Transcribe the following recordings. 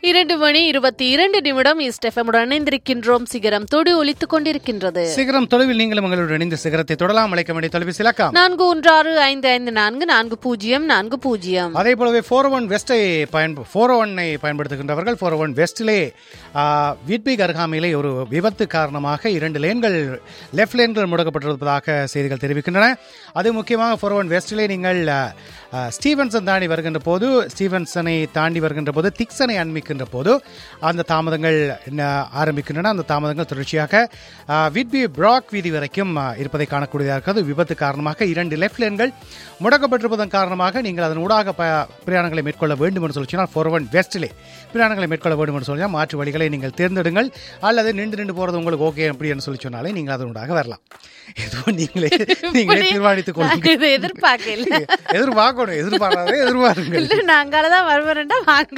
இரண்டு மணி இருபத்தி இரண்டு நிமிடம் இஸ்டெஃபமுடன் இணைந்திருக்கின்றோம் சிகரம் தொடு ஒலித்துக் கொண்டிருக்கின்றது சிகரம் தொலைவில் நீங்களும் உங்களுடன் இணைந்த சிகரத்தை தொடலாம் அழைக்க வேண்டிய தொலைபேசி இலக்கம் நான்கு ஒன்று ஆறு ஐந்து ஐந்து நான்கு நான்கு பூஜ்ஜியம் நான்கு பூஜ்ஜியம் அதே போலவே ஃபோர் ஒன் வெஸ்டை பயன்ப ஃபோர் ஒன்னை பயன்படுத்துகின்றவர்கள் ஃபோர் ஒன் வெஸ்டிலே வீட்பிக் அருகாமையிலே ஒரு விபத்து காரணமாக இரண்டு லேன்கள் லெஃப்ட் லேன்கள் முடக்கப்பட்டிருப்பதாக செய்திகள் தெரிவிக்கின்றன அது முக்கியமாக ஃபோர் ஒன் வெஸ்டிலே நீங்கள் ஆ, ஆ, ஸ்டீவன்சன் தாண்டி வருகின்ற போது ஸ்டீவன்சனை தாண்டி வருகின்ற போது திக்சனை அண்மிக்கின்ற போது அந்த தாமதங்கள் ந- ஆரம்பிக்கின்றன அந்த தாமதங்கள் தொடர்ச்சியாக ஆ, விட்பி பிராக் வீதி வரைக்கும் ஆ, இருப்பதை காணக்கூடியதாக இருக்கிறது விபத்து காரணமாக இரண்டு லெஃப்ட் லேன்கள் முடக்கப்பட்டிருப்பதன் காரணமாக நீங்கள் அதன் ஊடாக ப பிரயாணங்களை மேற்கொள்ள வேண்டும் என்று சொல்லி சொன்னால் ஃபோர் ஒன் வெஸ்டிலே பிரயாணங்களை மேற்கொள்ள வேண்டும் என்று சொன்னால் மாற்று வழிகளை நீங்கள் தேர்ந்தெடுங்கள் அல்லது நின்று நின்று போகிறது உங்களுக்கு ஓகே அப்படின்னு சொல்லி சொன்னாலே நீங்கள் அதன் ஊடாக வரலாம் எதுவும் நீங்களே நீங்களே தீர்மானித்துக் நான் கொள்ளுங்கள் இதை எதிர்பார்க்கல எதிர்பார்க்கணும் எதிர்பார்க்காதே எதிர்பாருங்கள் இல்ல நாங்காலதான் வருவரண்டா வாங்க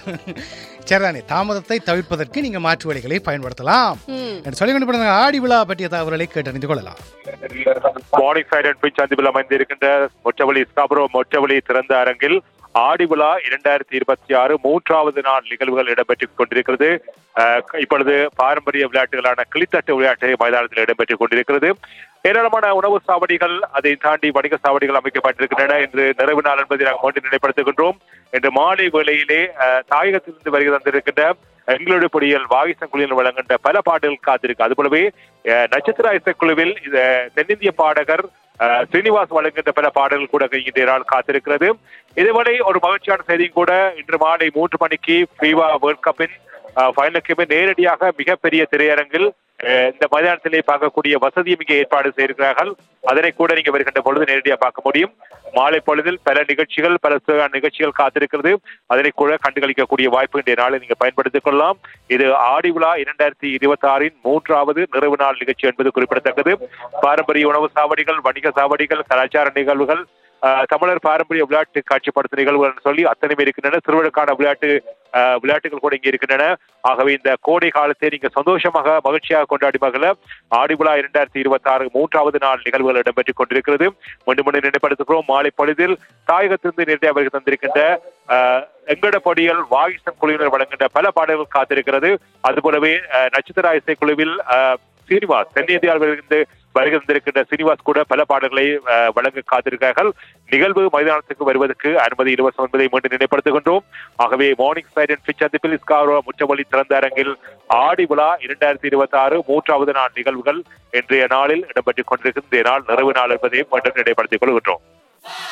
சரிதானே தாமதத்தை தவிர்ப்பதற்கு நீங்க மாற்று வழிகளை பயன்படுத்தலாம் என்று சொல்லி கொண்டு போனாங்க, ஆடி விழா பற்றிய தகவல்களை கேட்டறிந்து கொள்ளலாம் மார்னிங் சைட் அண்ட் பிச் சந்திப்பில் அமைந்திருக்கின்ற மொச்சவழி ஸ்காபரோ மொச்சவழி திறந்த அரங்கில் ஆடி விழா இரண்டாயிரத்தி இருபத்தி ஆறு மூன்றாவது நாள் நிகழ்வுகள் இடம்பெற்றுக் கொண்டிருக்கிறது அஹ், இப்பொழுது பாரம்பரிய விளையாட்டுகளான கிளித்தட்டு விளையாட்டு மைதானத்தில் இடம்பெற்றுக் கொண்டிருக்கிறது ஏராளமான உணவு சாவடிகள் அதை தாண்டி வணிக சாவடிகள் அமைக்கப்பட்டிருக்கின்றன இன்று நிறைவு நாள் என்பதை நாங்கள் மீண்டும் நினைப்படுத்துகின்றோம் இன்று மாலை வேளையிலே அஹ், தாயகத்திலிருந்து வருகை தந்திருக்கின்ற எங்களுடைய பொடியல் வாகிசம் குழுவில் வழங்குகின்ற பல பாடல்கள் காத்திருக்கு அதுபோலவே அஹ், நட்சத்திர இசைக்குழுவில் இது தென்னிந்திய பாடகர் அஹ், ஸ்ரீனிவாஸ் வழங்குகின்ற பல பாடல்கள் கூட இன்றைய நாள் காத்திருக்கிறது இதுவரை ஒரு மகிழ்ச்சியான செய்தியும் கூட இன்று மாலை மூன்று மணிக்கு ஃபீவா வேர்ல்ட் கப்பின் ஃபைனலுக்குமே நேரடியாக மிகப்பெரிய திரையரங்கில் அஹ், இந்த மைதானத்திலே பார்க்கக்கூடிய வசதியும் இங்கே ஏற்பாடு செய்திருக்கிறார்கள் அதனை கூட நீங்க வருகின்ற பொழுது நேரடியாக பார்க்க முடியும் மாலை பொழுதில் பல நிகழ்ச்சிகள் பல சுகாதார நிகழ்ச்சிகள் காத்திருக்கிறது அதனை கூட கண்டுகளிக்கக்கூடிய வாய்ப்பு இன்றைய நாளை நீங்க பயன்படுத்திக் கொள்ளலாம் இது ஆடி விழா இரண்டாயிரத்தி இருபத்தி ஆறின் மூன்றாவது நிறைவு நாள் நிகழ்ச்சி என்பது குறிப்பிடத்தக்கது பாரம்பரிய உணவு சாவடிகள் வணிக சாவடிகள் கலாச்சார நிகழ்வுகள் அஹ், தமிழர் பாரம்பரிய விளையாட்டு காட்சிப்படுத்தும் நிகழ்வுகள் என்று சொல்லி அத்தனையும் இருக்கின்றன சிறுவர்களுக்கான விளையாட்டு அஹ், விளையாட்டுகள் கூட இங்கே இருக்கின்றன ஆகவே இந்த கோடை காலத்தை நீங்க சந்தோஷமாக மகிழ்ச்சியாக கொண்டாடி மகள ஆடி விழா இரண்டாயிரத்தி இருபத்தி ஆறு மூன்றாவது நாள் நிகழ்வுகள் இடம்பெற்றுக் கொண்டிருக்கிறது மீண்டும் மீண்டும் நினைப்படுத்துகிறோம் மாலை பொழுதில் தாயகத்திலிருந்து நேரடியாக வருகை தந்திருக்கின்ற அஹ், எங்கட பொடியல் வாகிசம் குழுவினர் வழங்குகின்ற பல பாடல்கள் காத்திருக்கிறது அதுபோலவே அஹ், நட்சத்திர இசை குழுவில் அஹ், சீனிவாஸ் தென்னிந்தியாவிலிருந்து வருகை தந்திருக்கின்ற சீனிவாஸ் கூட பல பாடல்களை அஹ், வழங்க காத்திருக்கிறார்கள் நிகழ்வு மைதானத்துக்கு வருவதற்கு அனுமதி இலவசம் என்பதை மீண்டும் நினைப்படுத்துகின்றோம் ஆகவே மார்னிங் சைட் அண்ட் பிச் அந்த ஸ்காரோ முற்றவழி திறந்த அரங்கில் ஆடி விழா இரண்டாயிரத்தி இருபத்தி ஆறு மூன்றாவது நாள் நிகழ்வுகள் இன்றைய நாளில் இடம்பெற்றுக் கொண்டிருக்கின்ற இன்றைய நாள் நிறைவு நாள் என்பதையும் மீண்டும் நினைப்படுத்திக் கொள்கின்றோம்